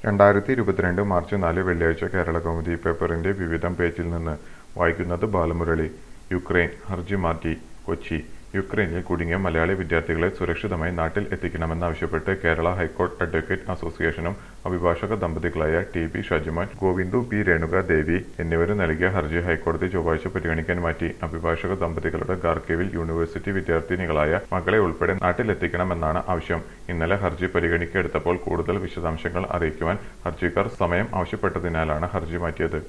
രണ്ടായിരത്തി ഇരുപത്തിരണ്ട് മാർച്ച് നാല് വെള്ളിയാഴ്ച കേരള കൗമുദി പേപ്പറിന്റെ വിവിധം പേജിൽ നിന്ന് വായിക്കുന്നത് ബാലമുരളി യുക്രൈൻ ഹർജി മാറ്റി കൊച്ചി യുക്രൈനിൽ കുടുങ്ങിയ മലയാളി വിദ്യാർത്ഥികളെ സുരക്ഷിതമായി നാട്ടിൽ എത്തിക്കണമെന്നാവശ്യപ്പെട്ട് കേരള ഹൈക്കോടതി അഡ്വക്കേറ്റ് അസോസിയേഷനും അഭിഭാഷക ദമ്പതികളായ ടി ബി ഷാജിമാൻ ഗോവിന്ദു പി രേണുക ദേവി എന്നിവരും നൽകിയ ഹർജി ഹൈക്കോടതി ചൊവ്വാഴ്ച പരിഗണിക്കാൻ മാറ്റി അഭിഭാഷക ദമ്പതികളുടെ ഗാർക്കേവിൽ യൂണിവേഴ്സിറ്റി വിദ്യാർത്ഥിനികളായ മകളെ ഉൾപ്പെടെ നാട്ടിലെത്തിക്കണമെന്നാണ് ആവശ്യം ഇന്നലെ ഹർജി പരിഗണിക്കെടുത്തപ്പോൾ കൂടുതൽ വിശദാംശങ്ങൾ അറിയിക്കുവാൻ ഹർജിക്കാർ സമയം ആവശ്യപ്പെട്ടതിനാലാണ് ഹർജി മാറ്റിയത്